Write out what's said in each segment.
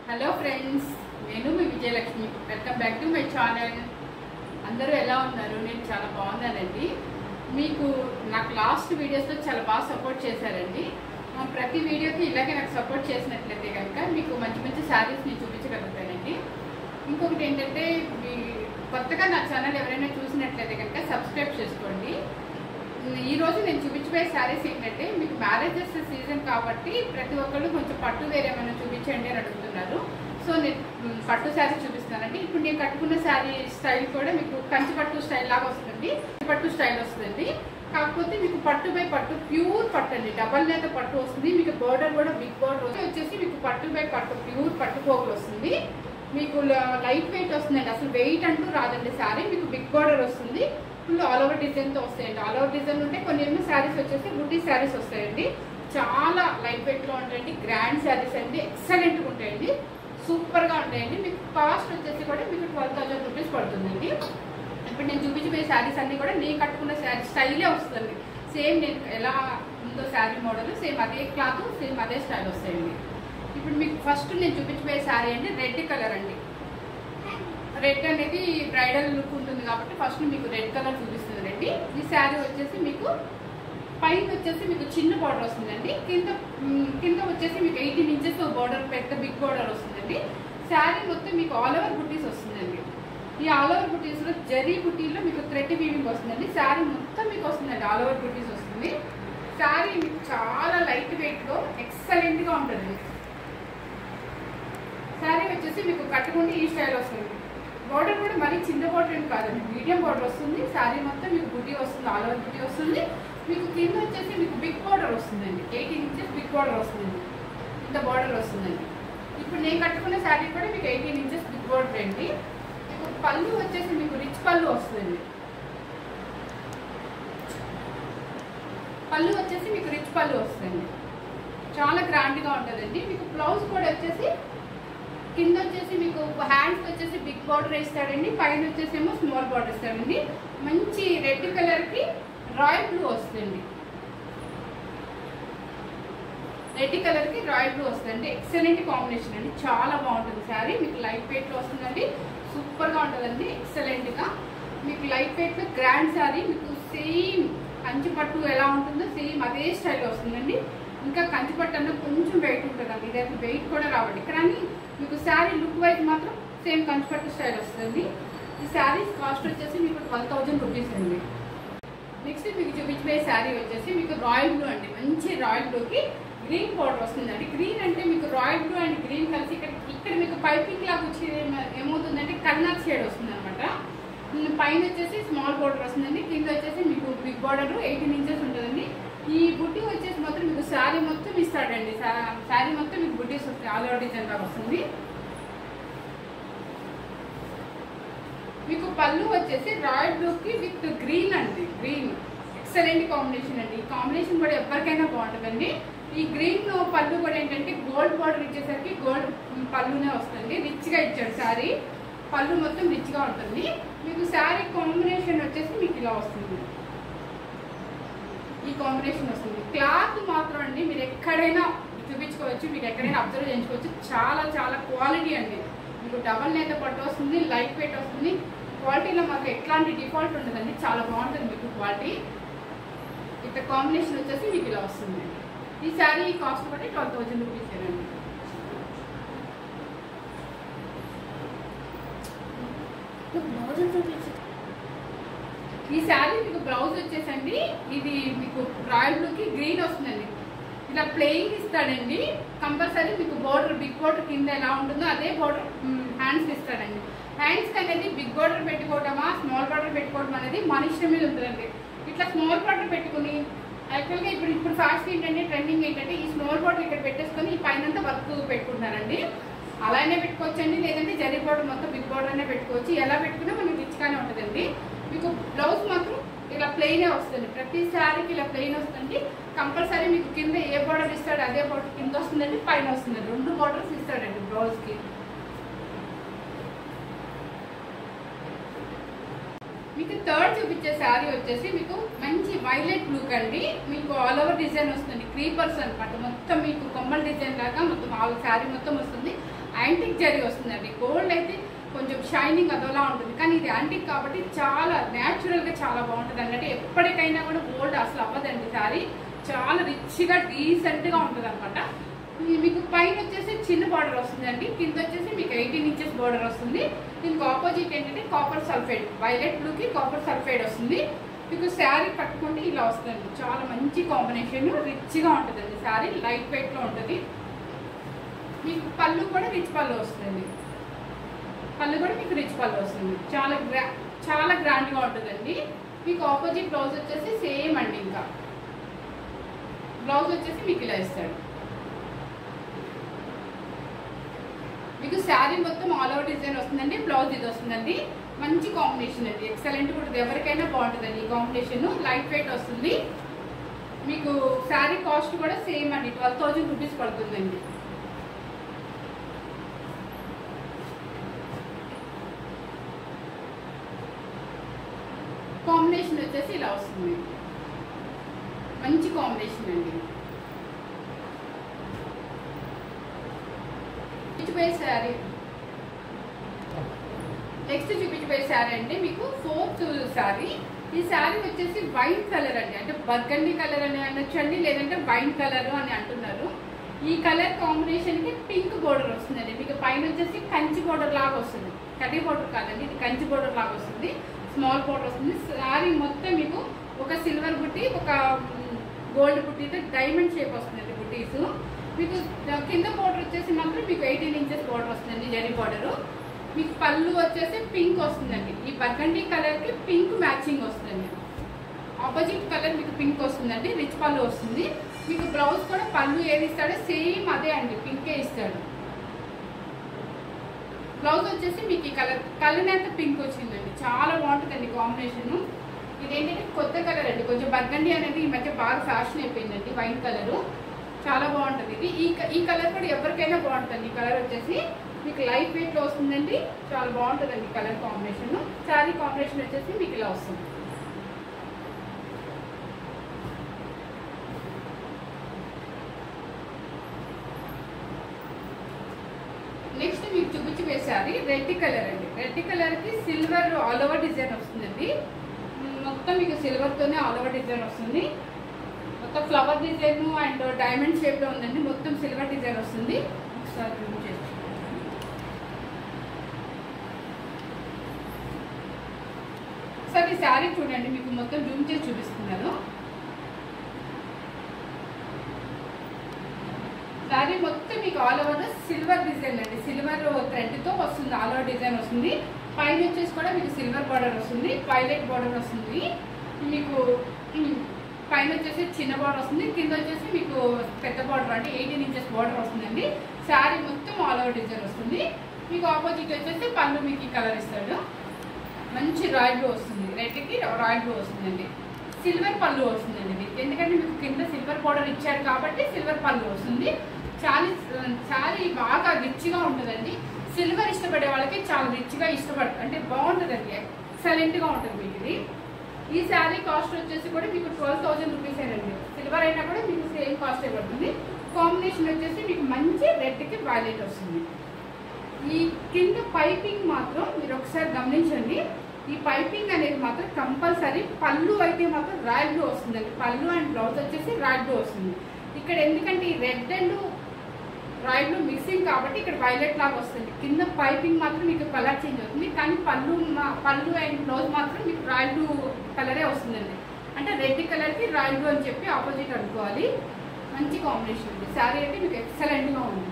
Hello friends నేను మీ Vijayalakshmi welcome back to my channel అందరూ ఎలా ఉన్నారు నేను చాలా బాగున్నానండి మీకు నాకు లాస్ట్ వీడియోస్లో చాలా బాగా సపోర్ట్ చేశారండి ఆ, ప్రతి వీడియోకి ఇలాగే నాకు సపోర్ట్ చేసినట్లయితే కనుక మీకు మంచి మంచి శారీస్ నేను చూపించగలుగుతానండి ఇంకొకటి ఏంటంటే మీ కొత్తగా నా ఛానల్ ఎవరైనా చూసినట్లయితే కనుక సబ్స్క్రైబ్ చేసుకోండి ఈ రోజు నేను చూపించబోయే శారీస్ ఏంటంటే మీకు మ్యారేజెస్ సీజన్ కాబట్టి ప్రతి ఒక్కళ్ళు కొంచెం పట్టు వేరే ఏమైనా చూపించండి అని అడుగుతున్నారు సో నేను మ్, పట్టు శారీ చూపిస్తానండి ఇప్పుడు నేను కట్టుకున్న శారీ స్టైల్ కూడా మీకు కంచి పట్టు స్టైల్ లాగా వస్తుంది పట్టు స్టైల్ వస్తుంది కాకపోతే మీకు పట్టు బై పట్టు ప్యూర్ పట్టు అండి డబల్ నేత పట్టు వస్తుంది మీకు బోర్డర్ కూడా బిగ్ బోర్డర్ వచ్చేసి మీకు పట్టు బై పట్టు ప్యూర్ పట్టు పోగులు వస్తుంది మీకు లైట్ వెయిట్ వస్తుందండి అసలు వెయిట్ అంటూ రాదండి శారీ మీకు బిగ్ బోర్డర్ వస్తుంది ఫుల్ ఆల్ ఓవర్ డిజైన్తో వస్తాయండి ఆల్ ఓవర్ డిజైన్ ఉంటే కొన్ని ఏమో శారీస్ వచ్చేసి బుటీ శారీస్ వస్తాయండి చాలా లైట్ వెయిట్లో ఉంటాయండి గ్రాండ్ శారీస్ అండి ఎక్సలెంట్గా ఉంటాయండి సూపర్గా ఉంటాయండి మీకు కాస్ట్ వచ్చేసి కూడా మీకు ట్వెల్వ్ థౌసండ్ రూపీస్ పడుతుందండి ఇప్పుడు నేను చూపించబోయే శారీస్ అన్ని కూడా నేను కట్టుకున్న శారీ స్టైలే వస్తుంది సేమ్ నేను ఎలా ఉందో శారీ మోడల్ సేమ్ అదే క్లాత్ సేమ్ అదే స్టైల్ వస్తాయండి ఇప్పుడు మీకు ఫస్ట్ నేను చూపించబోయే శారీ అండి రెడ్ కలర్ అండి రెడ్ అనేది బ్రైడల్ లుక్ ఉంటుంది కాబట్టి ఫస్ట్ మీకు రెడ్ కలర్ చూపిస్తుంది రండి ఈ శారీ వచ్చేసి మీకు పైన వచ్చేసి మీకు చిన్న బార్డర్ వస్తుందండి కింద మ్, కింద వచ్చేసి మీకు ఎయిటీన్ ఇంచెస్ బార్డర్ పెద్ద బిగ్ బార్డర్ వస్తుందండి శారీ మొత్తం మీకు ఆల్ ఓవర్ బుట్టీస్ వస్తుందండి ఈ ఆల్ ఓవర్ బుట్టీస్ లో జరీ బుట్టీలో మీకు థ్రెడ్ వీవింగ్ వస్తుందండి శారీ మొత్తం మీకు వస్తుందండి ఆల్ ఓవర్ బుట్టీస్ వస్తుంది శారీ మీకు చాలా లైట్ వెయిట్ లో ఎక్సలెంట్ గా ఉంటుంది శారీ వచ్చేసి మీకు కట్టుకుంటే ఈ స్టైల్ వస్తుంది బార్డర్ కూడా మరీ చిన్న బార్డర్ ఏం కాదండి మీడియం బార్డర్ వస్తుంది శారీ మొత్తం మీకు బుడ్డి వస్తుంది ఆల్ ఓవర్ బుడ్డి వస్తుంది మీకు కింద వచ్చేసి మీకు బిగ్ బార్డర్ వస్తుందండి ఎయిటీన్ ఇంచెస్ బిగ్ బార్డర్ వస్తుంది ఇంత బార్డర్ వస్తుందండి ఇప్పుడు నేను కట్టుకున్న శారీ కూడా మీకు ఎయిటీన్ ఇంచెస్ బిగ్ బార్డర్ అండి మీకు పళ్ళు వచ్చేసి మీకు రిచ్ పళ్ళు వస్తుంది పళ్ళు వచ్చేసి మీకు రిచ్ పళ్ళు వస్తుంది చాలా గ్రాండ్గా ఉంటుందండి మీకు బ్లౌజ్ కూడా వచ్చేసి కింద వచ్చేసి మీకు హ్యాండ్స్ వచ్చేసి బిగ్ బార్డర్ ఇస్తాడండి పైన వచ్చేసి ఏమో స్మాల్ బార్డర్ ఇస్తాడండి మంచి రెడ్ కలర్ కి రాయల్ బ్లూ వస్తుంది రెడ్ కలర్ కి రాయల్ బ్లూ వస్తుందండి ఎక్సలెంట్ కాంబినేషన్ అండి చాలా బాగుంటుంది శారీ మీకు లైట్ వెయిట్ లో వస్తుందండి సూపర్ గా ఉంటుందండి ఎక్సలెంట్ గా మీకు లైట్ వెయిట్ లో గ్రాండ్ శారీ మీకు సేమ్ కంచి పట్టు ఎలా ఉంటుందో సేమ్ అదే స్టైల్లో వస్తుందండి ఇంకా కంచి పట్టు అన్న కొంచెం వెయిట్ ఉంటుందండి ఇదైతే వెయిట్ కూడా రావండి కానీ మీకు శారీ లుక్ వైజ్ మాత్రం సేమ్ కంచి పట్టు స్టైల్ వస్తుంది ఈ శారీస్ కాస్ట్ వచ్చేసి మీకు ట్వెల్వ్ థౌజండ్ రూపీస్ అండి నెక్స్ట్ మీకు చూపించబోయే శారీ వచ్చేసి మీకు రాయల్ బ్లూ అండి మంచి రాయల్ బ్లూకి గ్రీన్ బార్డర్ వస్తుందండి గ్రీన్ అంటే మీకు రాయల్ బ్లూ అండ్ గ్రీన్ కలిసి ఇక్కడ ఇక్కడ మీకు పైపింగ్ లాగా వచ్చి ఏమ- ఏమవుతుందంటే కర్నాక్ షేడ్ వస్తుంది అనమాట పైన వచ్చేసి స్మాల్ బార్డర్ వస్తుందండి కింద వచ్చేసి మీకు బిగ్ బార్డర్ ఎయిటీన్ ఇంచెస్ ఉంటుందండి ఈ బుట్టి వచ్చేసి మాత్రం మీకు శారీ మొత్తం ఇస్తాడండి శారీ మొత్తం మీకు బుట్టీస్ వస్తాయి ఆల్ ఓవర్ డిజైన్ లాగా వస్తుంది మీకు పళ్ళు వచ్చేసి రాయల్ బ్లూకి విత్ గ్రీన్ అండి గ్రీన్ ఎక్సలెంట్ కాంబినేషన్ అండి ఈ కాంబినేషన్ కూడా ఎవరికైనా బాగుంటుందండి ఈ గ్రీన్ పళ్ళు కూడా ఏంటంటే గోల్డ్ బార్డర్ ఇచ్చేసరికి గోల్డ్ పళ్ళునే వస్తుంది రిచ్ గా ఇచ్చాడు శారీ పళ్ళు మొత్తం రిచ్ గా ఉంటుంది మీకు శారీ కాంబినేషన్ వచ్చేసి మీకు ఇలా వస్తుంది ఈ కాంబినేషన్ వస్తుంది క్లాత్ మాత్రం అండి మీరు ఎక్కడైనా చూపించుకోవచ్చు మీకు ఎక్కడైనా అబ్జర్వ్ చేయించుకోవచ్చు చాలా చాలా క్వాలిటీ అండి మీకు డబల్ నేత పట్టు వస్తుంది లైట్ వెయిట్ వస్తుంది క్వాలిటీలో మాకు ఎట్లాంటి డిఫాల్ట్ ఉండదండి చాలా బాగుంటుంది మీకు క్వాలిటీ ఇక కాంబినేషన్ వచ్చేసి మీకు ఇలా వస్తుంది ఈ శారీ కాస్ట్ బట్టి ట్వెల్వ్ థౌజండ్ రూపీస్ అండి ఈ శారీ మీకు బ్లౌజ్ వచ్చేసండి ఇది మీకు రాయల్ బ్లూకి గ్రీన్ వస్తుందండి ఇలా ప్లెయిన్ ఇస్తాడండి కంపల్సరీ మీకు బోర్డర్ బిగ్ బోర్డర్ కింద ఎలా ఉంటుందో అదే బోర్డర్ హ్యాండ్స్ ఇస్తాడండి హ్యాండ్స్ అనేది బిగ్ బోర్డర్ పెట్టుకోవడమా స్మాల్ బార్డర్ పెట్టుకోవడం అనేది మన ఇష్టం మీద ఉంటుందండి ఇట్లా స్మాల్ బార్డర్ పెట్టుకుని యాక్చువల్గా ఇప్పుడు ఇప్పుడు ఫాస్ట్ ఏంటంటే ట్రెండింగ్ ఏంటంటే ఈ స్మాల్ బార్డర్ ఇక్కడ పెట్టేసుకొని ఈ పైన వర్క్ పెట్టుకుంటారండి అలానే పెట్టుకోవచ్చండి లేదంటే జరీ బార్డర్ మొత్తం బిగ్ బార్డర్ అనే పెట్టుకోవచ్చు ఎలా పెట్టుకున్నా మనకి రిచ్గానే ఉంటుందండి మీకు బ్లౌజ్ మాత్రం ఇలా ప్లెయినే వస్తుంది ప్రతి శారీకి ఇలా ప్లెయిన్ వస్తుంది కంపల్సరీ మీకు కింద ఏ బార్డర్ ఇస్తాడు అదే బార్డర్ కింద వస్తుందండి పైన వస్తుందండి రెండు బార్డర్స్ ఇస్తాడండి బ్లౌజ్కి మీకు థర్డ్ చూపించే శారీ వచ్చేసి మీకు మంచి వైలెట్ బ్లూ అండి మీకు ఆల్ ఓవర్ డిజైన్ వస్తుంది క్రీపర్స్ అనమాట మొత్తం మీకు కొమ్మల డిజైన్ లాగా మొత్తం ఆల్ శారీ మొత్తం వస్తుంది యాంటిక్ జరీ వస్తుందండి గోల్డ్ అయితే కొంచెం షైనింగ్ అదోలా ఉంటుంది కానీ ఇది యాంటిక్ కాబట్టి చాలా న్యాచురల్గా చాలా బాగుంటుంది అన్నట్టు ఎప్పటికైనా కూడా గోల్డ్ అసలు అవ్వదండి సారీ చాలా రిచ్గా డీసెంట్గా ఉంటుంది అనమాట మీకు పైన వచ్చేసి చిన్న బార్డర్ వస్తుందండి కింద వచ్చేసి మీకు ఎయిటీన్ ఇంచెస్ బార్డర్ వస్తుంది దీనికి ఆపోజిట్ ఏంటంటే కాపర్ సల్ఫైడ్ వైలెట్ బ్లూకి కాపర్ సల్ఫైడ్ వస్తుంది మీకు శారీ కట్టుకుంటే ఇలా వస్తుంది చాలా మంచి కాంబినేషన్ రిచ్గా ఉంటుందండి శారీ లైట్ వెయిట్లో ఉంటుంది మీకు పళ్ళు కూడా రిచ్ పళ్ళు వస్తుంది పళ్ళు కూడా మీకు రిచ్ పళ్ళు వస్తుంది చాలా గ్రా చాలా గ్రాండ్గా ఉంటుందండి మీకు ఆపోజిట్ బ్లౌజ్ వచ్చేసి సేమ్ అండి ఇంకా బ్లౌజ్ వచ్చేసి మీకు ఇలా ఇస్తాడు మీకు శారీ మొత్తం ఆల్ ఓవర్ డిజైన్ వస్తుందండి బ్లౌజ్ ఇది వస్తుందండి మంచి కాంబినేషన్ అండి ఎక్సలెంట్ ఉంటుంది ఎవరికైనా బాగుంటుందండి ఈ కాంబినేషన్ లైట్ వెయిట్ వస్తుంది మీకు శారీ కాస్ట్ కూడా సేమ్ అండి ట్వెల్వ్ థౌజండ్ రూపీస్ పడుతుందండి కాంబినేషన్ వచ్చేసి ఇలా వస్తుంది మంచి కాంబినేషన్ అండి చూపించబోయే శారీ నెక్స్ట్ చూపించబోయే శారీ అంటే మీకు ఫోర్త్ శారీ ఈ శారీ వచ్చేసి వైట్ కలర్ అండి అంటే బర్గండి కలర్ అని అనొచ్చండి లేదంటే వైట్ కలర్ అని అంటున్నారు ఈ కలర్ కాంబినేషన్ కి పింక్ బోర్డర్ వస్తుందండి మీకు పైన వచ్చేసి కంచి బోర్డర్ లాగా వస్తుంది కటీ బోర్డర్ కాదండి ఇది కంచి బోర్డర్ లాగా వస్తుంది స్మాల్ బోర్డర్ వస్తుంది శారీ మొత్తం మీకు ఒక సిల్వర్ బుట్టి ఒక గోల్డ్ బుట్టీతో డైమండ్ షేప్ వస్తుందండి బుట్టీస్ మీకు కింద బోర్డర్ వచ్చేసి మాత్రం మీకు ఎయిటీన్ ఇంచెస్ బోర్డర్ వస్తుందండి జరీ బోర్డర్ మీకు పళ్ళు వచ్చేసి పింక్ వస్తుందండి ఈ బర్గండి కలర్ కి పింక్ మ్యాచింగ్ వస్తుంది ఆపోజిట్ కలర్ మీకు పింక్ వస్తుందండి రిచ్ పళ్ళు వస్తుంది మీకు బ్లౌజ్ కూడా పళ్ళు ఏది ఇస్తాడో సేమ్ అదే అండి పింకే ఇస్తాడు బ్లౌజ్ వచ్చేసి మీకు ఈ కలర్ కలర్ అంతా పింక్ వచ్చిందండి చాలా బాగుంటుందండి కాంబినేషన్ ఇదేంటంటే కొత్త కలర్ అండి కొంచెం బర్గండి అనేది ఈ మధ్య బాగా ఫ్యాషన్ అయిపోయిందండి వైట్ కలర్ చాలా బాగుంటుంది ఇది ఈ క- ఈ కలర్ కూడా ఎవరికైనా బాగుంటుంది ఈ కలర్ వచ్చేసి మీకు లైట్ వెయిట్ లో వస్తుందండి చాలా బాగుంటుందండి కలర్ కాంబినేషన్ శారీ కాంబినేషన్ వచ్చేసి మీకు ఇలా వస్తుంది నెక్స్ట్ మీకు చూపించబోయే శారీ రెడ్ కలర్ అండి రెడ్ కలర్ కి సిల్వర్ ఆల్ ఓవర్ డిజైన్ వస్తుందండి మ్, మొత్తం మీకు సిల్వర్ తోనే ఆల్ ఓవర్ డిజైన్ వస్తుంది మొత్తం flower design and diamond shape లో ఉందండి మొత్తం సిల్వర్ డిజైన్ వస్తుంది ఒకసారి జూమ్ చేసి ఒకసారి ఈ శారీ చూడండి మీకు మొత్తం జూమ్ చేసి చూపిస్తున్నాను శారీ మొత్తం మీకు ఆల్ ఓవర్ సిల్వర్ డిజైన్ అండి సిల్వర్ థ్రెడ్ తో వస్తుంది ఆల్ ఓవర్ డిజైన్ వస్తుంది పైన వచ్చేసి కూడా మీకు సిల్వర్ బార్డర్ వస్తుంది వైలెట్ బార్డర్ వస్తుంది మీకు ఉమ్, పైన వచ్చేసి చిన్న బార్డర్ వస్తుంది కింద వచ్చేసి మీకు పెద్ద బార్డర్ అంటే ఎయిటీన్ ఇంచెస్ బార్డర్ వస్తుందండి శారీ మొత్తం ఆల్ ఓవర్ డిజైన్ వస్తుంది మీకు ఆపోజిట్ వచ్చేసి పళ్ళు మీకు ఈ కలర్ ఇస్తాడు మంచి రాయల్ బ్లూ వస్తుంది రెడ్కి రాయల్ బ్లూ వస్తుందండి సిల్వర్ పళ్ళు వస్తుందండి మీకు ఎందుకంటే మీకు కింద సిల్వర్ పౌడర్ ఇచ్చారు కాబట్టి సిల్వర్ పళ్ళు వస్తుంది చాలా చాలా బాగా రిచ్గా ఉంటుందండి సిల్వర్ ఇష్టపడే వాళ్ళకి చాలా రిచ్గా ఇష్టపడుతుంది అంటే బాగుంటుందండి ఎక్సలెంట్గా ఉంటుంది మీకు ఇది ఈ శారీ కాస్ట్ వచ్చేసి కూడా మీకు ట్వెల్వ్ థౌసండ్ రూపీస్ అండి సిల్వర్ అయినా కూడా మీకు సేమ్ కాస్ట్ పడుతుంది కాంబినేషన్ వచ్చేసి మీకు మంచి రెడ్కి వైలెట్ వస్తుంది ఈ కింద పైపింగ్ మాత్రం మీరు ఒకసారి గమనించండి ఈ పైపింగ్ అనేది మాత్రం కంపల్సరీ పళ్ళు అయితే మాత్రం రాయల్ బ్లూ వస్తుందండి పళ్ళు అండ్ బ్లౌజ్ వచ్చేసి రాయల్ బ్లూ వస్తుంది ఇక్కడ ఎందుకంటే ఈ red and royal blue mixing కాబట్టి ఇక్కడ వైలెట్ లాగా వస్తుంది కింద పైపింగ్ మాత్రం మీకు కలర్ చేంజ్ అవుతుంది కానీ పళ్ళు మా- పళ్ళు అండ్ బ్లౌజ్ మాత్రం మీకు రాయల్ బ్లూ కలరే వస్తుందండి అంటే రెడ్ కలర్కి రాయల్ బ్లూ అని చెప్పి ఆపోజిట్ అనుకోవాలి మంచి కాంబినేషన్ ఉంది శారీ అయితే మీకు ఎక్సలెంట్గా ఉంటుంది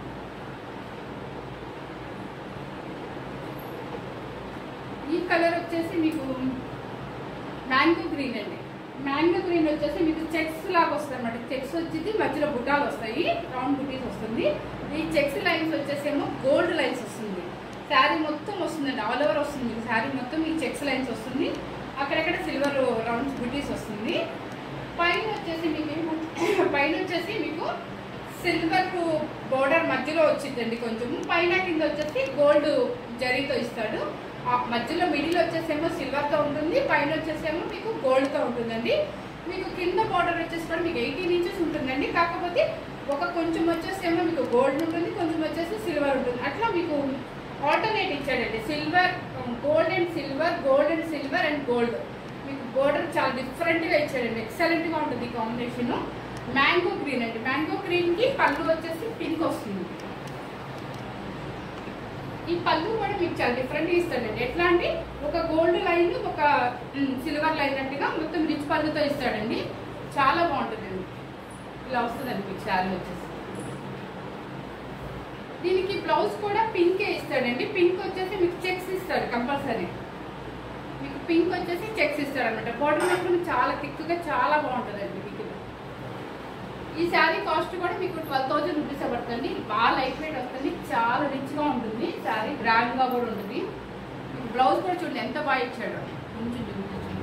ఈ కలర్ వచ్చేసి మీకు మ్యాంగో గ్రీన్ అండి మ్యాంగో గ్రీన్ వచ్చేసి మీకు చెక్స్ లాగా వస్తాయి అన్నమాట చెక్స్ వచ్చేసి మధ్యలో బుట్టాలు వస్తాయి రౌండ్ బుటీస్ వస్తుంది ఈ చెక్స్ లైన్స్ వచ్చేసేమో గోల్డ్ లైన్స్ వస్తుంది శారీ మొత్తం వస్తుందండి ఆల్ ఓవర్ వస్తుంది మీకు శారీ మొత్తం ఈ చెక్స్ లైన్స్ వస్తుంది అక్కడక్కడ సిల్వర్ రౌండ్స్ బుటీస్ వస్తుంది పైన వచ్చేసి మీకు ఏమో- పైన వచ్చేసి మీకు సిల్వర్ బోర్డర్ మధ్యలో వచ్చిందండి కొంచెం పైన కింద వచ్చేసి గోల్డ్ జరీతో ఇస్తాడు ఆ మధ్యలో మిడిల్ వచ్చేసేమో సిల్వర్తో ఉంటుంది పైన వచ్చేసేమో మీకు గోల్డ్తో ఉంటుందండి మీకు కింద బోర్డర్ వచ్చేసి కూడా మీకు ఎయిటీన్ ఇంచెస్ ఉంటుందండి కాకపోతే ఒక కొంచెం వచ్చేసేమో మీకు గోల్డ్ ఉంటుంది కొంచెం వచ్చేసి సిల్వర్ సిల్వర్ ఉంటుంది అట్లా మీకు ఆల్టర్నేట్ ఇచ్చాడండి silver gold and silver gold and silver and gold మీకు బోర్డర్ చాలా డిఫరెంట్గా ఇచ్చాడండి ఎక్సలెంట్గా ఉంటుంది ఈ కాంబినేషన్ మ్యాంగో గ్రీన్ అండి మ్యాంగో గ్రీన్కి పళ్ళు వచ్చేసి పింక్ వస్తుంది ఈ పళ్ళు కూడా మీకు చాలా డిఫరెంట్గా ఇస్తాడండి ఎట్లా అంటే ఒక గోల్డ్ లైన్ ఒక సిల్వర్ లైన్ అన్నట్టుగా మొత్తం రిచ్ పళ్ళుతో ఇస్తాడండి చాలా బాగుంటుందండి ఇలా వస్తుందండి మీకు శారీ వచ్చేసి దీనికి బ్లౌజ్ కూడా పింకే ఇస్తాడండి పింక్ వచ్చేసి మీకు చెక్స్ ఇస్తాడు కంపల్సరీ మీకు పింక్ వచ్చేసి చెక్స్ ఇస్తాడు అనమాట బోర్డర్ మాత్రం చాలా థిక్గా చాలా బాగుంటుందండి మీకు ఇది. ఈ శారీ కాస్ట్ కూడా మీకు ట్వెల్వ్ థౌజండ్ రూపీస్ పడుతుంది బాగా లైట్ వెయిట్ వస్తుంది చాలా రిచ్గా ఉంటుంది శారీ గ్రాండ్గా కూడా ఉంటుంది మీకు బ్లౌజ్ కూడా చూడండి ఎంత బాగా ఇచ్చాడు కొంచెం చూపించండి.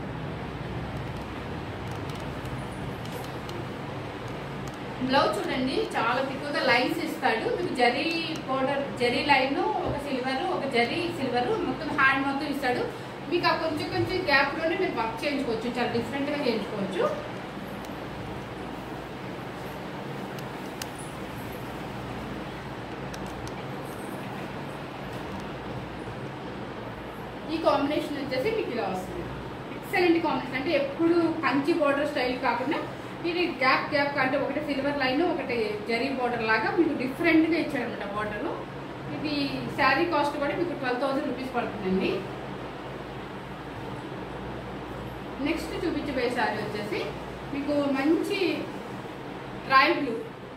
బ్లౌజ్ చూడండి చాలా ఎక్కువగా లైన్స్ ఇస్తాడు మీకు జరీ బోర్డర్ జరీ లైన్ ఒక సిల్వర్ ఒక జరీ సిల్వర్ మొత్తం హ్యాండ్ మొత్తం ఇస్తాడు మీకు ఆ కొంచెం కొంచెం గ్యాప్లోనే మీరు వర్క్ చేయించుకోవచ్చు చాలా డిఫరెంట్గా చేయించుకోవచ్చు ఈ కాంబినేషన్ వచ్చేసి మీకు ఇలా వస్తుంది ఎక్సలెంట్ కాంబినేషన్ అంటే ఎప్పుడు కంచి బార్డర్ స్టైల్ కాకుండా ఇది గ్యాప్ గ్యాప్ అంటే ఒకటి సిల్వర్ లైన్ ఒకటి జరీ బార్డర్ లాగా మీకు డిఫరెంట్గా ఇచ్చాడనమాట బార్డర్ ఇది శారీ కాస్ట్ కూడా మీకు ట్వెల్వ్ థౌసండ్ రూపీస్ పడుతుందండి నెక్స్ట్ చూపించబోయే శారీ వచ్చేసి మీకు మంచి రాయల్ బ్లూ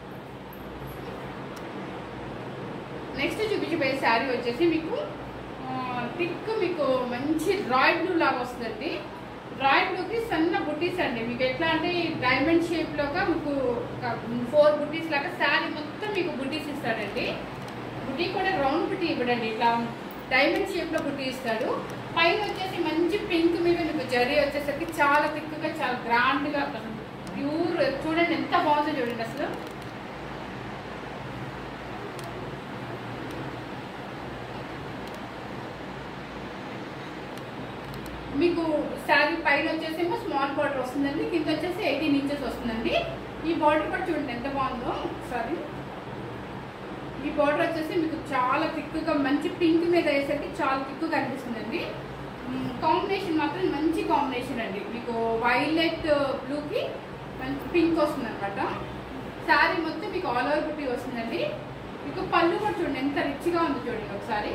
నెక్స్ట్ చూపించబోయే శారీ వచ్చేసి మీకు థిక్ మీకు మంచి రాయల్ బ్లూ లాగా వస్తుందండి రాయల్ బ్లూకి సన్న బుట్టీస్ అండి మీకు ఎట్లా అంటే డైమండ్ షేప్ లోగా మీకు ఫోర్ బుట్టీస్ లాగా శారీ మొత్తం మీకు బుట్టీస్ ఇస్తాడండి బుట్టి కూడా రౌండ్ బుట్టి ఇవ్వడండి ఇట్లా డైమండ్ షేప్ లో బుట్టి ఇస్తాడు పైన వచ్చేసి మంచి పింక్ మీద మీకు జరీ వచ్చేసరికి చాలా థిక్గా చాలా గ్రాండ్ గా ప్యూర్ చూడండి ఎంత బాగుందో చూడండి అసలు మీకు శారీ పైన వచ్చేసేమో స్మాల్ బార్డర్ వస్తుందండి కింద వచ్చేసి ఎయిటీన్ ఇంచెస్ వస్తుందండి ఈ బార్డర్ కూడా చూడండి ఎంత బాగుందో సారీ ఈ బార్డర్ వచ్చేసి మీకు చాలా థిక్గా మంచి పింక్ మీద వేసరికి చాలా థిక్గా అనిపిస్తుందండి కాంబినేషన్ మాత్రం మంచి కాంబినేషన్ అండి మీకు వైలెట్ బ్లూకి మంచి పింక్ వస్తుంది అనమాట శారీ మొత్తం మీకు ఆల్ ఓవర్ బుట్టి వస్తుందండి మీకు పళ్ళు కూడా చూడండి ఎంత రిచ్గా ఉంది చూడండి ఒకసారి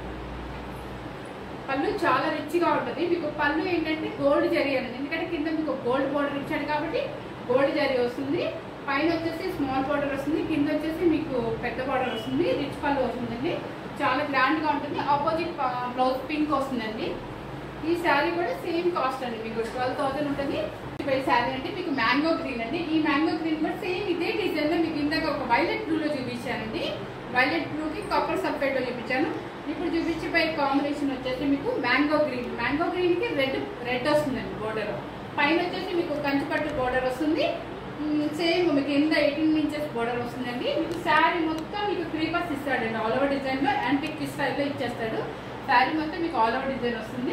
పళ్ళు చాలా రిచ్గా ఉంటుంది మీకు పళ్ళు ఏంటంటే గోల్డ్ జరీ అనేది ఎందుకంటే కింద మీకు గోల్డ్ బోర్డర్ ఇచ్చాడు కాబట్టి గోల్డ్ జరీ వస్తుంది పైన వచ్చేసి స్మాల్ బార్డర్ వస్తుంది కింద వచ్చేసి మీకు పెద్ద బార్డర్ వస్తుంది రిచ్ పళ్ళు వస్తుందండి చాలా గ్రాండ్గా ఉంటుంది ఆపోజిట్ బ్లౌజ్ పింక్ వస్తుందండి ఈ శారీ కూడా సేమ్ కాస్ట్ అండి మీకు ట్వెల్వ్ థౌసండ్ ఉంటుంది ఈ శారీ అంటే మీకు మ్యాంగో గ్రీన్ అండి ఈ మ్యాంగో గ్రీన్ కూడా సేమ్ ఇదే డిజైన్ లో మీకు ఇందాక ఒక వైలెట్ బ్లూలో చూపించానండి వైలెట్ బ్లూకి కాపర్ సల్ఫేట్ లో చూపించాను ఇప్పుడు చూపించిపోయే కాంబినేషన్ వచ్చేసి మీకు మ్యాంగో గ్రీన్ మ్యాంగో గ్రీన్ కి రెడ్ రెడ్ వస్తుందండి బోర్డర్ పైన వచ్చేసి మీకు కంచిపట్టు బోర్డర్ వస్తుంది సేమ్ మీకు కింద ఎయిటీన్ ఇంచెస్ బోర్డర్ వస్తుందండి మీకు శారీ మొత్తం మీకు క్రీపర్స్ ఇస్తాడండి ఆల్ ఓవర్ డిజైన్ లో యాంటిక్ స్టైల్లో ఇచ్చేస్తాడు శారీ మొత్తం మీకు ఆల్ ఓవర్ డిజైన్ వస్తుంది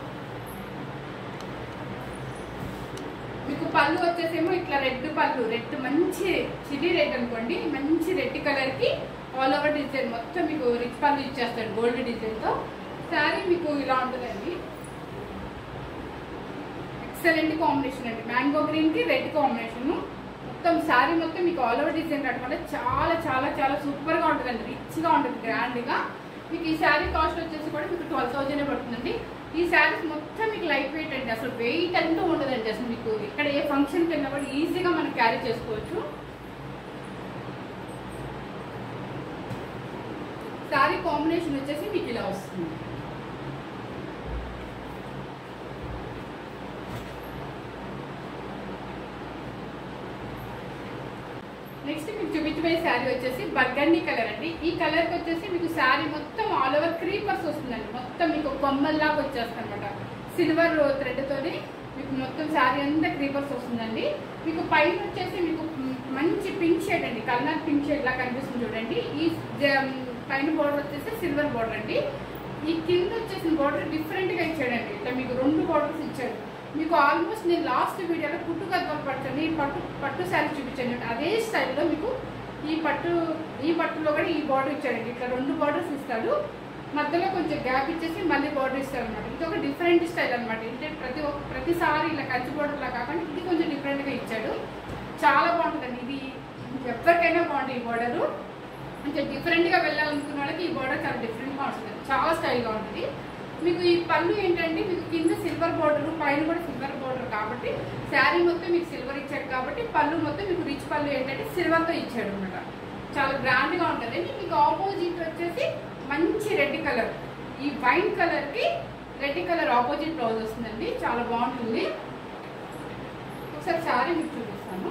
మీకు పళ్ళు వచ్చేసేమో ఇట్లా రెడ్ పళ్ళు రెడ్ మంచి చిల్లీ రెడ్ అనుకోండి మంచి రెడ్ కలర్ కి ఆల్ ఓవర్ డిజైన్ మొత్తం మీకు రిచ్ పళ్ళు ఇచ్చేస్తాడు గోల్డ్ డిజైన్ తో శారీ మీకు ఇలా ఉంటుందండి ఎక్సలెంట్ కాంబినేషన్ అండి మ్యాంగో గ్రీన్ కి రెడ్ కాంబినేషన్ మొత్తం శారీ మొత్తం మీకు ఆల్ ఓవర్ డిజైన్ రావడం వల్ల చాలా చాలా చాలా సూపర్ గా ఉంటుందండి రిచ్ గా ఉంటుంది గ్రాండ్ గా మీకు ఈ శారీ కాస్ట్ వచ్చేసి కూడా మీకు ట్వెల్వ్ థౌజండ్ పడుతుందండి ఈ శారీస్ మొత్తం మీకు లైట్ వెయిట్ అండి అసలు వెయిట్ అంటూ ఉండదండి అసలు మీకు ఇక్కడ ఏ ఫంక్షన్కి వెళ్ళినా కూడా ఈజీగా మనం క్యారీ చేసుకోవచ్చు శారీ కాంబినేషన్ వచ్చేసి మీకు ఇలా వస్తుంది నెక్స్ట్ మీకు చూపించబోయే శారీ వచ్చేసి బర్గండి కలర్ అండి ఈ కలర్ కి వచ్చేసి మీకు శారీ మొత్తం ఆల్ ఓవర్ క్రీపర్స్ వస్తుందండి మొత్తం మీకు కొమ్మల్లాగా వచ్చేస్తుంది అనమాట సిల్వర్ థ్రెడ్ తోని మీకు మొత్తం శారీ అంతా క్రీపర్స్ వస్తుందండి మీకు పైన వచ్చేసి మీకు మంచి పింక్ షేడ్ అండి కలర్ పింక్ షేడ్ లాగా కనిపిస్తుంది చూడండి ఈ జ- పైన బోర్డర్ వచ్చేసి సిల్వర్ బోర్డర్ అండి ఈ కింద వచ్చేసిన బోర్డర్ డిఫరెంట్ గా ఇచ్చాడండి ఇట్లా మీకు రెండు బోర్డర్స్ ఇచ్చాడు మీకు ఆల్మోస్ట్ నేను లాస్ట్ వీడియోలో పుట్టు కథలు పడుతుంది పట్టు పట్టు శారీ చూపించాను అదే స్టైల్లో మీకు ఈ పట్టు ఈ పట్టులో కూడా ఈ బార్డర్ ఇచ్చాడండి ఇట్లా రెండు బార్డర్స్ ఇస్తాడు మధ్యలో కొంచెం గ్యాప్ ఇచ్చేసి మళ్ళీ బార్డర్ ఇస్తాడు అనమాట ఇది ఒక డిఫరెంట్ స్టైల్ అనమాట అంటే ప్రతి ఒక్క ప్రతిసారి ఇలా కంచి border లా కాకుండా ఇది కొంచెం డిఫరెంట్గా ఇచ్చాడు చాలా బాగుంటుందండి ఇది ఎవరికైనా బాగుంటుంది ఈ బార్డరు కొంచెం డిఫరెంట్గా వెళ్ళాలనుకున్న వాళ్ళకి ఈ బార్డర్ చాలా డిఫరెంట్గా ఉంటుంది చాలా స్టైల్గా ఉంటుంది మీకు ఈ పళ్ళు ఏంటంటే మీకు కింద సిల్వర్ బార్డర్ పైన కూడా సిల్వర్ బార్డర్ కాబట్టి శారీ మొత్తం మీకు సిల్వర్ ఇచ్చాడు కాబట్టి పళ్ళు మొత్తం మీకు రిచ్ పళ్ళు ఏంటంటే సిల్వర్తో ఇచ్చాడు అనమాట చాలా గ్రాండ్గా ఉంటుంది మీకు ఆపోజిట్ వచ్చేసి మంచి రెడ్ కలర్ ఈ వైన్ కలర్కి రెడ్ కలర్ ఆపోజిట్ బ్లౌజ్ వస్తుందండి చాలా బాగుంటుంది ఒకసారి శారీ మీకు చూపిస్తాను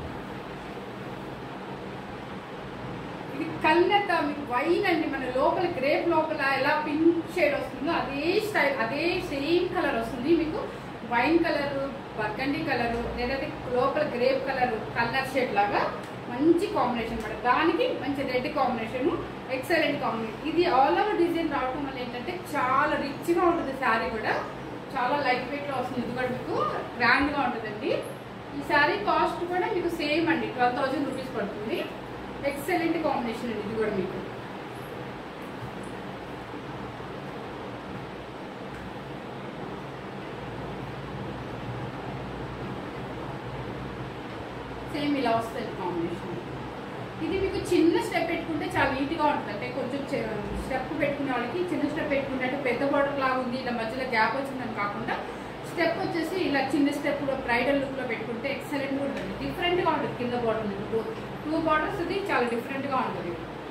ఇది కన్నెత మీకు వైన్ అండి మన లోపల గ్రేప్ లోపల ఎలా పింక్ షేడ్ వస్తుందో అదే స్టైల్ అదే సేమ్ కలర్ వస్తుంది మీకు వైన్ కలర్ బర్గండి కలర్ లేదంటే లోపల గ్రేప్ కలర్ కలర్ షేడ్ లాగా మంచి కాంబినేషన్ పడదు దానికి మంచి రెడ్ కాంబినేషన్ ఎక్సలెంట్ కాంబినేషన్ ఇది ఆల్ ఓవర్ డిజైన్ రావడం వల్ల ఏంటంటే చాలా రిచ్గా ఉంటుంది శారీ కూడా చాలా లైట్ వెయిట్ లో వస్తుంది ఇది కూడా మీకు గ్రాండ్ గా ఉంటుందండి ఈ శారీ కాస్ట్ కూడా మీకు సేమ్ అండి ట్వెల్వ్ థౌసండ్ రూపీస్ పడుతుంది ఎక్సలెంట్ కాంబినేషన్ అండి ఇది కూడా మీకు సేమ్ ఇలా వస్తుంది కాంబినేషన్ ఇది మీకు చిన్న స్టెప్ పెట్టుకుంటే చాలా నీట్గా ఉంటుంది అంటే కొంచెం స్టెప్ పెట్టుకునే వాళ్ళకి చిన్న స్టెప్ పెట్టుకుంటే అంటే పెద్ద బార్డర్ లాగా ఉంది ఇలా మధ్యలో గ్యాప్ వచ్చిందని కాకుండా స్టెప్ వచ్చేసి ఇలా చిన్న స్టెప్ బ్రైడల్ లుక్ లో పెట్టుకుంటే ఎక్సలెంట్ గా ఉంటుంది డిఫరెంట్ గా ఉంటుంది కింద బార్డర్ మీకు టూ బార్డర్స్ ఇది చాలా డిఫరెంట్ గా ఉంటుంది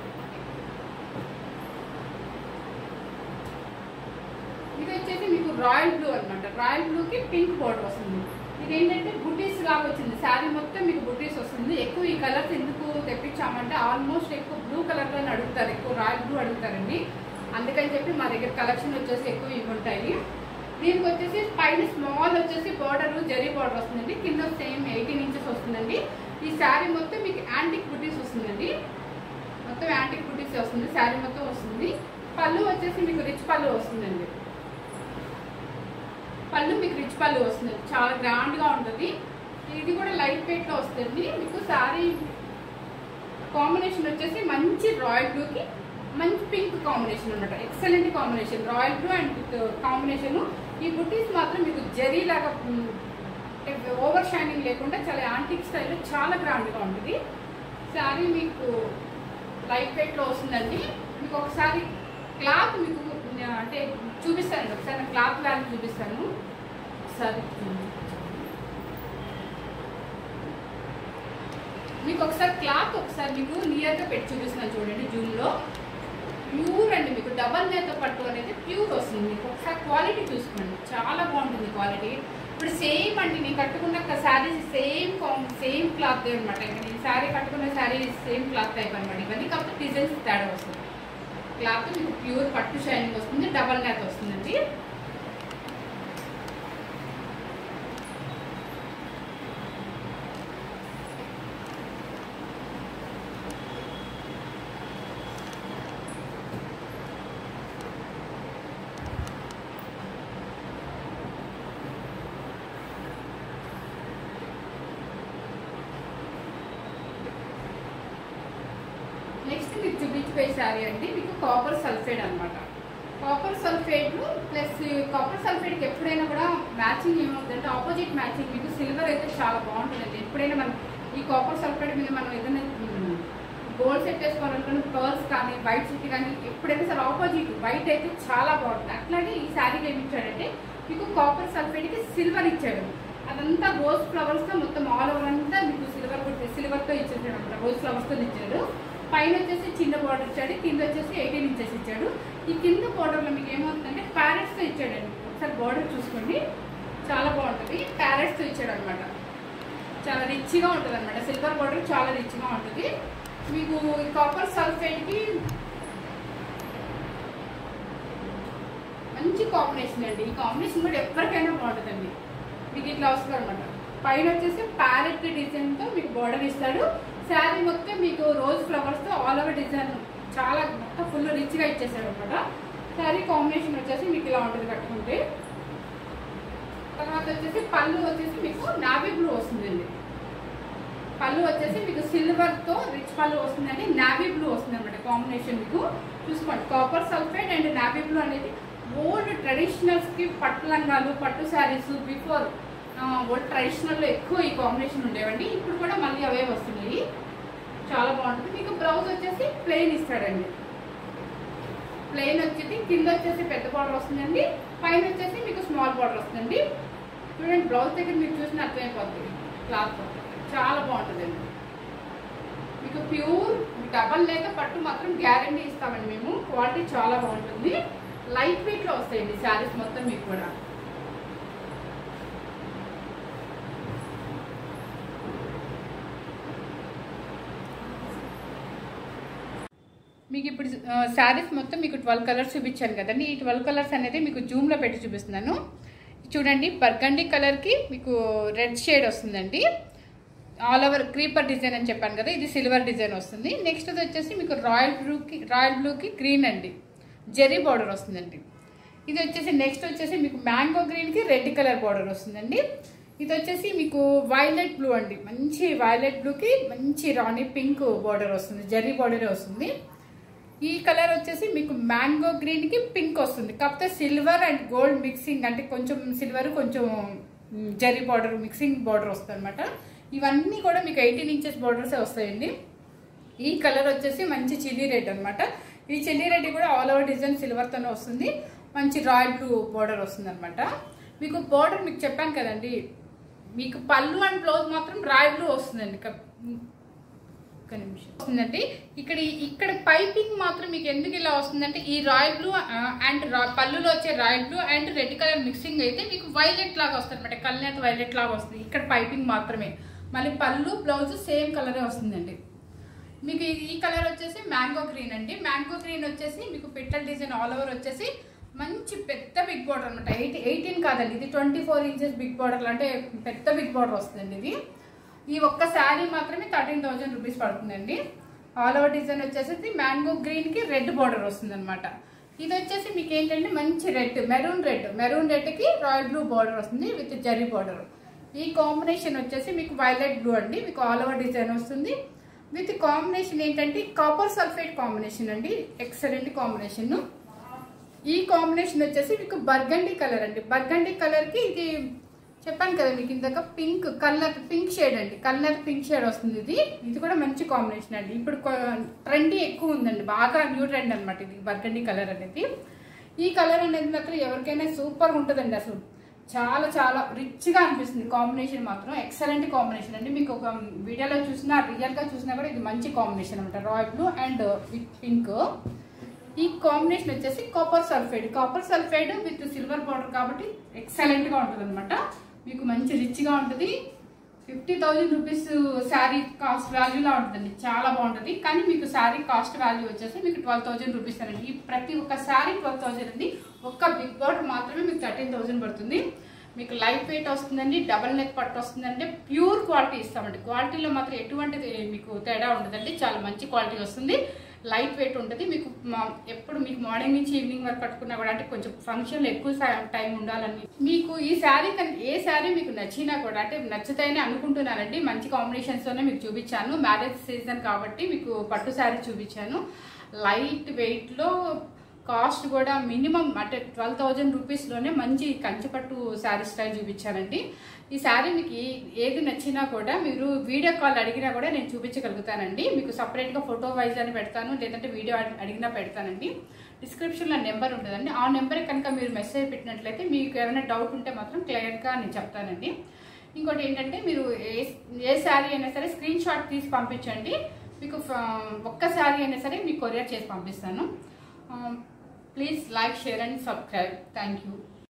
ఇది వచ్చేసి మీకు రాయల్ బ్లూ అన్నమాట రాయల్ బ్లూకి పింక్ బార్డర్ వస్తుంది ఇది ఏంటంటే బుటీస్ లాగా వచ్చింది శారీ మొత్తం మీకు బుటీస్ వస్తుంది ఎక్కువ ఈ కలర్స్ ఎందుకు తెప్పించామంటే ఆల్మోస్ట్ ఎక్కువ బ్లూ కలర్ లో అడుగుతారు ఎక్కువ రాయల్ బ్లూ అడుగుతారండి అందుకని చెప్పి మా దగ్గర కలెక్షన్ వచ్చేసి ఎక్కువ ఇవి ఉంటాయి దీనికి వచ్చేసి పైన స్మాల్ వచ్చేసి బార్డర్ జరీ బార్డర్ వస్తుందండి కింద సేమ్ ఎయిటీన్ ఇంచెస్ వస్తుందండి ఈ శారీ మొత్తం మీకు యాంటిక్ బుటీస్ వస్తుందండి మొత్తం యాంటిక్ బుటీస్ వస్తుంది శారీ మొత్తం వస్తుంది పళ్ళు వచ్చేసి మీకు రిచ్ పళ్ళు వస్తుందండి పళ్ళు మీకు రిచ్ పళ్ళు వస్తుంది చాలా గ్రాండ్ గా ఉంటుంది ఇది కూడా లైట్ వెయిట్ లో వస్తుంది మీకు శారీ కాంబినేషన్ వచ్చేసి మంచి రాయల్ బ్లూ కి మంచి పింక్ కాంబినేషన్ అనమాట excellent combination royal blue and combination ఈ బుటీస్ మాత్రం మీకు జరీ లాగా ఓవర్ షైనింగ్ లేకుండా చాలా యాంటిక్ స్టైల్లో చాలా గ్రాండ్ గా ఉంటుంది శారీ మీకు లైట్ వెయిట్ లో వస్తుందండి మీకు ఒకసారి క్లాత్ మీకు ఆ, అంటే చూపిస్తాను ఒకసారి నా క్లాత్ వాల్యూ చూపిస్తాను ఒకసారి మీకు ఒకసారి క్లాత్ ఒకసారి మీకు నియర్గా పెట్టి చూపిస్తున్నాను చూడండి జూన్లో ప్యూర్ అండి మీకు డబల్ నేత పట్టు అనేది ప్యూర్ వస్తుంది మీకు ఒకసారి క్వాలిటీ చూసుకోండి చాలా బాగుంటుంది క్వాలిటీ ఇప్పుడు సేమ్ అండి నేను కట్టుకున్న శారీస్ సేమ్ సేమ్ క్లాత్ అనమాట ఇంకా నేను శారీ కట్టుకున్న శారీ సేమ్ క్లాత్ టైప్ అనమాట ఇవన్నీ కాకపోతే డిజైన్స్ తేడా వస్తుంది క్లాత్ మీకు ప్యూర్ పట్టు షైనింగ్ వస్తుంది డబల్ నేత వస్తుందండి నెక్స్ట్ మీకు చూపించిపోయే శారీ అండి మీకు కాపర్ సల్ఫేట్ అన్నమాట కాపర్ సల్ఫేట్ ప్లస్ కాపర్ సల్ఫేట్కి ఎప్పుడైనా కూడా మ్యాచింగ్ ఏమవుతుందంటే ఆపోజిట్ మ్యాచింగ్ మీకు సిల్వర్ అయితే చాలా బాగుంటుందండి ఎప్పుడైనా మనం ఈ కాపర్ సల్ఫేట్ మీద మనం ఏదైనా గోల్డ్ సెట్ వేసుకోవాలనుకున్న పర్ల్స్ కానీ వైట్ సెట్ కానీ ఎప్పుడైనా సరే ఆపోజిట్ వైట్ అయితే చాలా బాగుంటుంది అట్లాగే ఈ శారీకి ఏమి ఇచ్చాడంటే మీకు కాపర్ సల్ఫేట్కి సిల్వర్ ఇచ్చాడు అదంతా రోజ్ ఫ్లవర్స్తో మొత్తం ఆల్ ఓవర్ అంతా మీకు సిల్వర్ సిల్వర్తో ఇచ్చేసాడు అనమాట రోజ్ ఫ్లవర్స్తో ఇచ్చాడు పైన వచ్చేసి చిన్న బార్డర్ ఇచ్చాడు కింద వచ్చేసి ఎయిటీన్ ఇంచెస్ ఇచ్చాడు ఈ కింద బార్డర్లో మీకు ఏమవుతుందంటే ప్యారెట్స్తో ఇచ్చాడండి ఒకసారి బార్డర్ చూసుకోండి చాలా బాగుంటుంది ప్యారెట్స్తో ఇచ్చాడు అనమాట చాలా రిచ్గా ఉంటుంది అనమాట సిల్వర్ బార్డర్ చాలా రిచ్గా ఉంటుంది మీకు ఈ కాపర్ సల్ఫేట్కి మంచి కాంబినేషన్ అండి ఈ కాంబినేషన్ కూడా ఎవరికైనా బాగుంటుందండి మీకు ఇట్లా వస్తుంది అనమాట పైన వచ్చేసి ప్యారెట్ డిజైన్తో మీకు బార్డర్ ఇస్తాడు శారీ మొత్తం మీకు రోజ్ ఫ్లవర్స్తో ఆల్ ఓవర్ డిజైన్ చాలా మొత్తం ఫుల్ రిచ్గా ఇచ్చేసాడు అనమాట శారీ కాంబినేషన్ వచ్చేసి మీకు ఇలా ఉంటుంది కట్టుకుంటే తర్వాత వచ్చేసి పళ్ళు వచ్చేసి మీకు నావీ బ్లూ వస్తుందండి పళ్ళు వచ్చేసి మీకు సిల్వర్ తో రిచ్ పళ్ళు వస్తుందండి నావీ బ్లూ వస్తుంది అనమాట కాంబినేషన్ మీకు చూసుకోండి copper sulphate and navy blue అనేది ఓల్డ్ ట్రెడిషనల్స్ కి పట్టు లంగాలు పట్టు శారీస్ బిఫోర్ ఓల్డ్ ట్రెడిషనల్ లో ఎక్కువ ఈ కాంబినేషన్ ఉండేవండి ఇప్పుడు కూడా మళ్ళీ అవే వస్తున్నాయి చాలా బాగుంటుంది మీకు బ్లౌజ్ వచ్చేసి ప్లెయిన్ ఇస్తాడండి ప్లెయిన్ వచ్చేసి కింద వచ్చేసి పెద్ద బార్డర్ వస్తుందండి పైన వచ్చేసి మీకు స్మాల్ బార్డర్ వస్తుందండి చూడండి బ్లౌజ్ దగ్గర మీరు చూసిన అర్థమైపోతుంది క్లాత్ చాలా బాగుంటుందండి మీకు ప్యూర్ డబల్ లేక పట్టు మాత్రం గ్యారంటీ ఇస్తామండి మేము క్వాలిటీ చాలా బాగుంటుంది లైట్ వెయిట్ లో వస్తాయండి శారీస్ మొత్తం మీకు కూడా మీకు ఇప్పుడు శారీస్ మొత్తం మీకు ట్వెల్వ్ కలర్స్ చూపించాను కదండి ఈ ట్వెల్వ్ కలర్స్ అనేది మీకు జూమ్లో పెట్టి చూపిస్తున్నాను చూడండి బర్గండి కలర్కి మీకు రెడ్ షేడ్ వస్తుందండి ఆల్ ఓవర్ క్రీపర్ డిజైన్ అని చెప్పాను కదా ఇది సిల్వర్ డిజైన్ వస్తుంది నెక్స్ట్ అది వచ్చేసి మీకు రాయల్ బ్లూకి రాయల్ బ్లూకి గ్రీన్ అండి జెరీ బార్డర్ వస్తుందండి ఇది వచ్చేసి నెక్స్ట్ వచ్చేసి మీకు మ్యాంగో గ్రీన్కి రెడ్ కలర్ బార్డర్ వస్తుందండి ఇది వచ్చేసి మీకు వైలెట్ బ్లూ అండి మంచి వైలెట్ బ్లూకి మంచి రాణి పింక్ బార్డర్ వస్తుంది జెర్రీ బార్డరే వస్తుంది ఈ కలర్ వచ్చేసి మీకు మ్యాంగో గ్రీన్ కి పింక్ వస్తుంది కాకపోతే సిల్వర్ అండ్ గోల్డ్ మిక్సింగ్ అంటే కొంచెం సిల్వర్ కొంచెం జెరీ బార్డర్ మిక్సింగ్ బార్డర్ వస్తుంది అనమాట ఇవన్నీ కూడా మీకు ఎయిటీన్ ఇంచెస్ బార్డర్సే వస్తాయండి ఈ కలర్ వచ్చేసి మంచి చిల్లీ రెడ్ అనమాట ఈ చిల్లీ రెడ్ కూడా ఆల్ ఓవర్ డిజైన్ సిల్వర్ తోనే వస్తుంది మంచి రాయల్ బ్లూ బార్డర్ వస్తుంది అనమాట మీకు బార్డర్ మీకు చెప్పాను కదండి మీకు పళ్ళు అండ్ బ్లౌజ్ మాత్రం రాయల్ బ్లూ వస్తుందండి క- ఒక్క నిమిషం వస్తుందండి ఇక్కడ ఇక్కడ పైపింగ్ మాత్రం మీకు ఎందుకు ఇలా వస్తుందంటే ఈ రాయల్ బ్లూ అండ్ పళ్ళులో వచ్చే royal blue and red colour mixing అయితే మీకు వైలెట్ లాగా వస్తుంది అనమాట కల్నేత వైలెట్ లాగా వస్తుంది ఇక్కడ పైపింగ్ మాత్రమే మళ్ళీ పళ్ళు బ్లౌజ్ సేమ్ కలరే వస్తుందండి మీకు ఈ- ఈ కలర్ వచ్చేసి మ్యాంగో గ్రీన్ అండి మ్యాంగో గ్రీన్ వచ్చేసి మీకు పిట్టల్ డిజైన్ ఆల్ ఓవర్ వచ్చేసి మంచి పెద్ద బిగ్ బార్డర్ అనమాట ఎయిట్ ఎయిటీన్ కాదండి ఇది twenty four inches big border అంటే పెద్ద బిగ్ బార్డర్ వస్తుందండి ఇది ఈ ఒక్క శారీ మాత్రమే థర్టీన్ థౌజండ్ రూపీస్ పడుతుందండి ఆల్ ఓవర్ డిజైన్ వచ్చేసి మ్యాంగో గ్రీన్ కి రెడ్ బార్డర్ వస్తుంది అనమాట ఇది వచ్చేసి మీకు ఏంటంటే మంచి red maroon red maroon red కి రాయల్ బ్లూ బార్డర్ వస్తుంది విత్ జరీ బార్డర్ ఈ కాంబినేషన్ వచ్చేసి మీకు వైలెట్ బ్లూ అండి మీకు ఆల్ ఓవర్ డిజైన్ వస్తుంది విత్ కాంబినేషన్ ఏంటంటే కాపర్ సల్ఫేట్ కాంబినేషన్ అండి ఎక్సలెంట్ కాంబినేషన్ ఈ కాంబినేషన్ వచ్చేసి మీకు బర్గండి కలర్ అండి బర్గండి కలర్ కి ఇది చెప్పాను కదా మీకు ఇందాక పింక్ కలర్ పింక్ షేడ్ అండి కలర్ పింక్ షేడ్ వస్తుంది ఇది ఇది కూడా మంచి కాంబినేషన్ అండి ఇప్పుడు ట్రెండీ ఎక్కువ ఉందండి బాగా న్యూ ట్రెండ్ అనమాట ఇది బర్గండి కలర్ అనేది ఈ కలర్ అనేది మాత్రం ఎవరికైనా సూపర్ ఉంటుందండి అసలు చాలా చాలా రిచ్ గా అనిపిస్తుంది కాంబినేషన్ మాత్రం ఎక్సలెంట్ కాంబినేషన్ అండి మీకు ఒక వీడియోలో చూసినా రియల్ గా చూసినా కూడా ఇది మంచి కాంబినేషన్ అనమాట royal blue and with pink ఈ కాంబినేషన్ వచ్చేసి copper sulphide copper sulphide with silver border కాబట్టి ఎక్సలెంట్ గా ఉంటుంది అనమాట మీకు మంచి రిచ్ గా ఉంటుంది fifty thousand rupees sari cost వాల్యూలా ఉంటుందండి చాలా బాగుంటుంది కానీ మీకు శారీ కాస్ట్ వాల్యూ వచ్చేసి మీకు ట్వెల్వ్ థౌసండ్ రూపీస్ అండి ఈ ప్రతి ఒక్క శారీ ట్వెల్వ్ థౌసండ్ అండి ఒక్క బిగ్ బార్డర్ మాత్రమే మీకు థర్టీన్ థౌసండ్ పడుతుంది మీకు లైట్ వెయిట్ వస్తుందండి డబల్ నెక్ పట్టు వస్తుందండి ప్యూర్ క్వాలిటీ ఇస్తామండి క్వాలిటీలో మాత్రం ఎటువంటిది మీకు తేడా ఉండదండి చాలా మంచి క్వాలిటీ వస్తుంది లైట్ వెయిట్ ఉంటుంది మీకు మా- ఎప్పుడు మీకు మార్నింగ్ నుంచి ఈవినింగ్ వరకు కట్టుకున్నా కూడా అంటే కొంచెం ఫంక్షన్లో ఎక్కువ సా- టైం ఉండాలని మీకు ఈ శారీ కనుక ఏ శారీ మీకు నచ్చినా కూడా అంటే నచ్చుతాయని అనుకుంటున్నానండి మంచి కాంబినేషన్స్తోనే మీకు చూపించాను మ్యారేజ్ సీజన్ కాబట్టి మీకు పట్టు శారీ చూపించాను లైట్ వెయిట్లో కాస్ట్ కూడా మినిమం అంటే ట్వెల్వ్ థౌజండ్ రూపీస్లోనే మంచి కంచిపట్టు శారీ స్టైల్ చూపించానండి ఈ శారీ మీకు ఏ- ఏది నచ్చినా కూడా మీరు వీడియో కాల్ అడిగినా కూడా నేను చూపించగలుగుతానండి మీకు సపరేట్గా ఫోటో వైజ్ అని పెడతాను లేదంటే వీడియో అడి- అడిగినా పెడతానండి డిస్క్రిప్షన్లో నెంబర్ ఉంటుందండి ఆ నెంబర్ కనుక మీరు మెసేజ్ పెట్టినట్లయితే మీకు ఏమైనా డౌట్ ఉంటే మాత్రం క్లియర్గా నేను చెప్తానండి ఇంకోటి ఏంటంటే మీరు ఏ ఏ శారీ అయినా సరే స్క్రీన్ షాట్ తీసి పంపించండి మీకు ఫ- ఒక్క శారీ అయినా సరే మీకు కొరియర్ చేసి పంపిస్తాను please like share and subscribe thank you